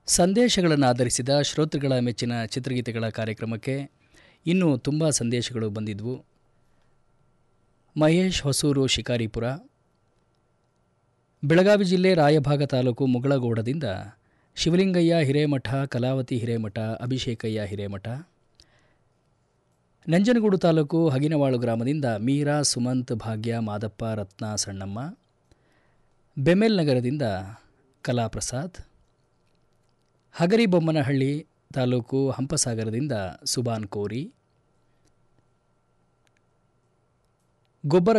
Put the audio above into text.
ಸಂದೇಶಗಳನ್ನು ಆಧರಿಸಿದ ಶ್ರೋತೃಗಳ ಮೆಚ್ಚಿನ ಚಿತ್ರಗೀತೆಗಳ ಕಾರ್ಯಕ್ರಮಕ್ಕೆ ಇನ್ನೂ ತುಂಬ ಸಂದೇಶಗಳು ಬಂದಿದ್ವು ಮಹೇಶ್ ಹೊಸೂರು ಶಿಕಾರಿಪುರ ಬೆಳಗಾವಿ ಜಿಲ್ಲೆ ರಾಯಭಾಗ ತಾಲೂಕು ಮುಗಳಗೌಡದಿಂದ ಶಿವಲಿಂಗಯ್ಯ ಹಿರೇಮಠ ಕಲಾವತಿ ಹಿರೇಮಠ ಅಭಿಷೇಕಯ್ಯ ಹಿರೇಮಠ ನಂಜನಗೂಡು ತಾಲೂಕು ಹಗಿನವಾಳು ಗ್ರಾಮದಿಂದ ಮೀರಾ ಸುಮಂತ್ ಭಾಗ್ಯ ಮಾದಪ್ಪ ರತ್ನ ಸಣ್ಣಮ್ಮ ಬೆಮೆಲ್ ನಗರದಿಂದ ಕಲಾಪ್ರಸಾದ್ ಹಗರಿಬೊಮ್ಮನಹಳ್ಳಿ ತಾಲೂಕು ಹಂಪಸಾಗರದಿಂದ ಸುಬಾನ್ ಕೋರಿ ಗೊಬ್ಬರ